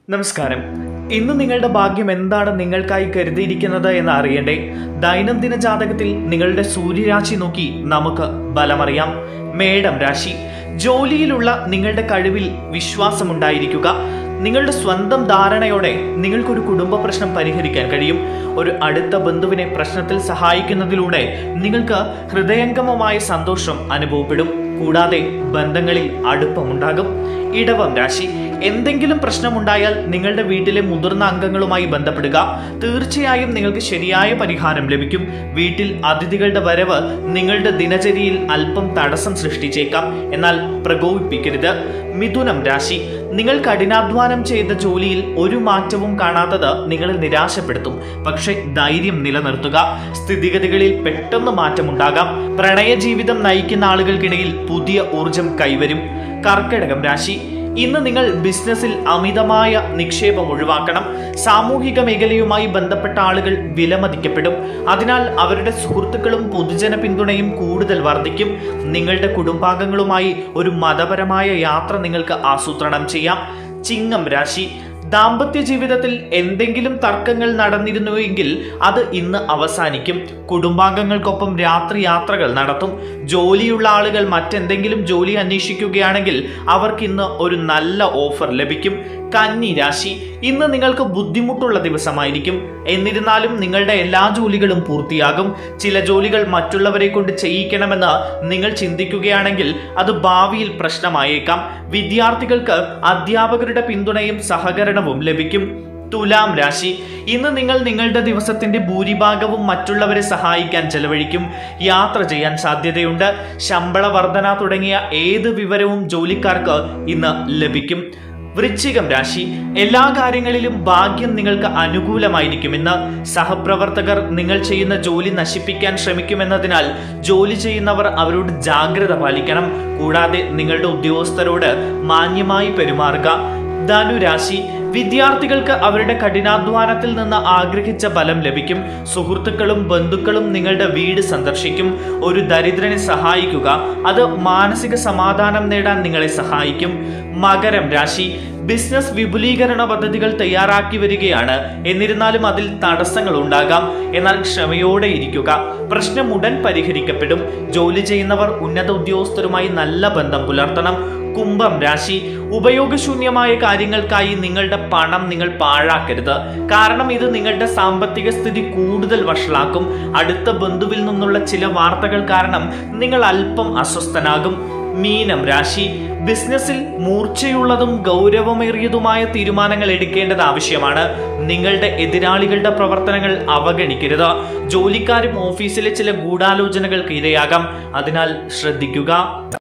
നമസ്കാരം ഇന്ന് നിങ്ങളുടെ ഭാഗ്യം എന്താണ് നിങ്ങൾക്കായി കരുതിയിരിക്കുന്നത് എന്ന് അറിയണ്ടേ ദൈനംദിന ജാതകത്തിൽ നിങ്ങളുടെ സൂര്യരാശി നോക്കി നമുക്ക് ബലമറിയാം മേടം രാശി ജോലിയിലുള്ള നിങ്ങളുടെ കഴിവിൽ വിശ്വാസമുണ്ടായിരിക്കുക നിങ്ങളുടെ സ്വന്തം ധാരണയോടെ നിങ്ങൾക്കൊരു കുടുംബ പ്രശ്നം പരിഹരിക്കാൻ കഴിയും ഒരു അടുത്ത ബന്ധുവിനെ പ്രശ്നത്തിൽ സഹായിക്കുന്നതിലൂടെ നിങ്ങൾക്ക് ഹൃദയംഗമമായ സന്തോഷം അനുഭവപ്പെടും കൂടാതെ ബന്ധങ്ങളിൽ അടുപ്പമുണ്ടാകും ഇടവം രാശി എന്തെങ്കിലും പ്രശ്നമുണ്ടായാൽ നിങ്ങളുടെ വീട്ടിലെ മുതിർന്ന അംഗങ്ങളുമായി ബന്ധപ്പെടുക തീർച്ചയായും നിങ്ങൾക്ക് ശരിയായ പരിഹാരം ലഭിക്കും വീട്ടിൽ അതിഥികളുടെ വരവ് നിങ്ങളുടെ ദിനചര്യയിൽ അല്പം തടസ്സം സൃഷ്ടിച്ചേക്കാം എന്നാൽ പ്രകോപിപ്പിക്കരുത് മിഥുനം രാശി നിങ്ങൾ കഠിനാധ്വാനം ചെയ്ത ജോലിയിൽ ഒരു മാറ്റവും കാണാത്തത് നിങ്ങളെ നിരാശപ്പെടുത്തും പക്ഷെ ധൈര്യം നിലനിർത്തുക സ്ഥിതിഗതികളിൽ പെട്ടെന്ന് മാറ്റമുണ്ടാകാം പ്രണയ ജീവിതം നയിക്കുന്ന ആളുകൾക്കിടയിൽ പുതിയ ഊർജം കൈവരും കർക്കിടകം രാശി ഇന്ന് നിങ്ങൾ ബിസിനസ്സിൽ അമിതമായ നിക്ഷേപം ഒഴിവാക്കണം സാമൂഹിക മേഖലയുമായി ബന്ധപ്പെട്ട ആളുകൾ വിലമതിക്കപ്പെടും അതിനാൽ അവരുടെ സുഹൃത്തുക്കളും പൊതുജന പിന്തുണയും കൂടുതൽ വർദ്ധിക്കും നിങ്ങളുടെ കുടുംബാംഗങ്ങളുമായി ഒരു മതപരമായ യാത്ര നിങ്ങൾക്ക് ആസൂത്രണം ചെയ്യാം ചിങ്ങം രാശി ദാമ്പത്യ ജീവിതത്തിൽ എന്തെങ്കിലും തർക്കങ്ങൾ നടന്നിരുന്നുവെങ്കിൽ അത് ഇന്ന് അവസാനിക്കും കുടുംബാംഗങ്ങൾക്കൊപ്പം രാത്രി യാത്രകൾ നടത്തും ജോലിയുള്ള ആളുകൾ മറ്റെന്തെങ്കിലും ജോലി അന്വേഷിക്കുകയാണെങ്കിൽ അവർക്ക് ഇന്ന് ഒരു നല്ല ഓഫർ ലഭിക്കും കന്നി രാശി ഇന്ന് നിങ്ങൾക്ക് ബുദ്ധിമുട്ടുള്ള ദിവസമായിരിക്കും എന്നിരുന്നാലും നിങ്ങളുടെ എല്ലാ ജോലികളും പൂർത്തിയാകും ചില ജോലികൾ മറ്റുള്ളവരെ കൊണ്ട് ചെയ്യിക്കണമെന്ന് നിങ്ങൾ ചിന്തിക്കുകയാണെങ്കിൽ അത് ഭാവിയിൽ പ്രശ്നമായേക്കാം വിദ്യാർത്ഥികൾക്ക് അധ്യാപകരുടെ പിന്തുണയും സഹകരണവും ലഭിക്കും തുലാം രാശി ഇന്ന് നിങ്ങൾ നിങ്ങളുടെ ദിവസത്തിന്റെ ഭൂരിഭാഗവും മറ്റുള്ളവരെ സഹായിക്കാൻ ചെലവഴിക്കും യാത്ര ചെയ്യാൻ സാധ്യതയുണ്ട് ശമ്പള വർധന തുടങ്ങിയ ഏത് വിവരവും ജോലിക്കാർക്ക് ഇന്ന് ലഭിക്കും വൃശ്ചികം രാശി എല്ലാ കാര്യങ്ങളിലും ഭാഗ്യം നിങ്ങൾക്ക് അനുകൂലമായിരിക്കുമെന്ന് സഹപ്രവർത്തകർ നിങ്ങൾ ചെയ്യുന്ന ജോലി നശിപ്പിക്കാൻ ശ്രമിക്കുമെന്നതിനാൽ ജോലി ചെയ്യുന്നവർ അവരോട് ജാഗ്രത പാലിക്കണം കൂടാതെ നിങ്ങളുടെ ഉദ്യോഗസ്ഥരോട് മാന്യമായി പെരുമാറുക ധനുരാശി വിദ്യാർത്ഥികൾക്ക് അവരുടെ കഠിനാധ്വാനത്തിൽ നിന്ന് ആഗ്രഹിച്ച ഫലം ലഭിക്കും സുഹൃത്തുക്കളും ബന്ധുക്കളും നിങ്ങളുടെ വീട് സന്ദർശിക്കും ഒരു ദരിദ്രനെ സഹായിക്കുക അത് മാനസിക സമാധാനം നേടാൻ നിങ്ങളെ സഹായിക്കും മകരം രാശി ബിസിനസ് വിപുലീകരണ പദ്ധതികൾ തയ്യാറാക്കി വരികയാണ് എന്നിരുന്നാലും അതിൽ തടസ്സങ്ങൾ ഉണ്ടാകാം എന്നാൽ ക്ഷമയോടെ ഇരിക്കുക പ്രശ്നം ഉടൻ പരിഹരിക്കപ്പെടും ജോലി ചെയ്യുന്നവർ ഉന്നത ഉദ്യോഗസ്ഥരുമായി നല്ല ബന്ധം പുലർത്തണം കുംഭം രാശി ഉപയോഗശൂന്യമായ കാര്യങ്ങൾക്കായി നിങ്ങളുടെ പണം നിങ്ങൾ പാഴാക്കരുത് കാരണം ഇത് നിങ്ങളുടെ സാമ്പത്തിക സ്ഥിതി കൂടുതൽ വഷളാക്കും അടുത്ത ബന്ധുവിൽ നിന്നുള്ള ചില വാർത്തകൾ കാരണം നിങ്ങൾ അല്പം അസ്വസ്ഥനാകും മീനം രാശി ബിസിനസ്സിൽ മൂർച്ചയുള്ളതും ഗൗരവമേറിയതുമായ തീരുമാനങ്ങൾ എടുക്കേണ്ടത് ആവശ്യമാണ് നിങ്ങളുടെ എതിരാളികളുടെ പ്രവർത്തനങ്ങൾ അവഗണിക്കരുത് ജോലിക്കാരും ഓഫീസിലെ ചില ഗൂഢാലോചനകൾക്ക് ഇരയാകാം അതിനാൽ ശ്രദ്ധിക്കുക